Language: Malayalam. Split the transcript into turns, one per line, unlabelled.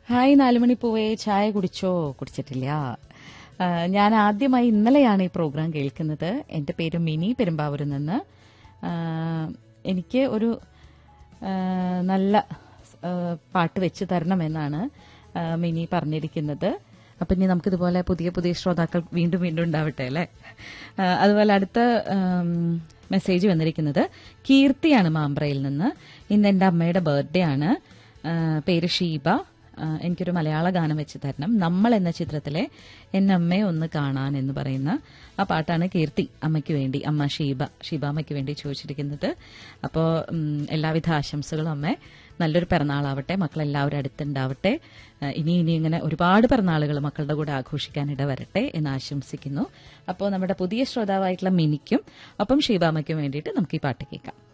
ഹായ് നാലുമണി പോവേ ചായ കുടിച്ചോ കുടിച്ചിട്ടില്ല ആ, ഞാൻ ആദ്യമായി ഇന്നലെയാണ് ഈ പ്രോഗ്രാം കേൾക്കുന്നത് എൻ്റെ പേര് മിനി പെരുമ്പാവൂരിൽ നിന്ന് ആ, എനിക്ക് ഒരു ആ, നല്ല ആ, പാട്ട് വെച്ച് തരണമെന്നാണ് ആ, മിനി പറഞ്ഞിരിക്കുന്നത് അപ്പം ഇനി നമുക്കിതുപോലെ പുതിയ പുതിയ ശ്രോതാക്കൾ വീണ്ടും വീണ്ടും ഉണ്ടാവട്ടെ അല്ലേ ആ, അതുപോലെ അടുത്ത ആം, മെസ്സേജ് വന്നിരിക്കുന്നത് കീർത്തിയാണ് മാമ്പ്രയിൽ നിന്ന് ഇന്ന് എൻ്റെ അമ്മയുടെ ബർത്ത്ഡേ ആണ് ആ, പേര് ഷീബ ആ, എനിക്കൊരു മലയാള ഗാനം വെച്ച് തരണം നമ്മൾ എന്ന ചിത്രത്തിലെ എന്നെ അമ്മയെ ഒന്ന് കാണാൻ എന്ന് പറയുന്ന ആ പാട്ടാണ് കീർത്തി അമ്മയ്ക്ക് വേണ്ടി അമ്മ ഷീബ ഷീബാമ്മയ്ക്ക് വേണ്ടി ചോദിച്ചിരിക്കുന്നത് അപ്പോൾ എല്ലാവിധ ആശംസകളും അമ്മേ നല്ലൊരു പിറന്നാളാവട്ടെ മക്കളെല്ലാവരും അടുത്തുണ്ടാവട്ടെ ആ, ഇനി ഇനി ഇങ്ങനെ ഒരുപാട് പിറന്നാളുകൾ മക്കളുടെ കൂടെ ആഘോഷിക്കാൻ ഇടവരട്ടെ എന്ന് ആശംസിക്കുന്നു അപ്പോൾ നമ്മുടെ പുതിയ ശ്രോതാവായിട്ടുള്ള മിനിക്കും ഒപ്പം ഷീബാമ്മയ്ക്കും വേണ്ടിയിട്ട് നമുക്ക് ഈ പാട്ട് കേൾക്കാം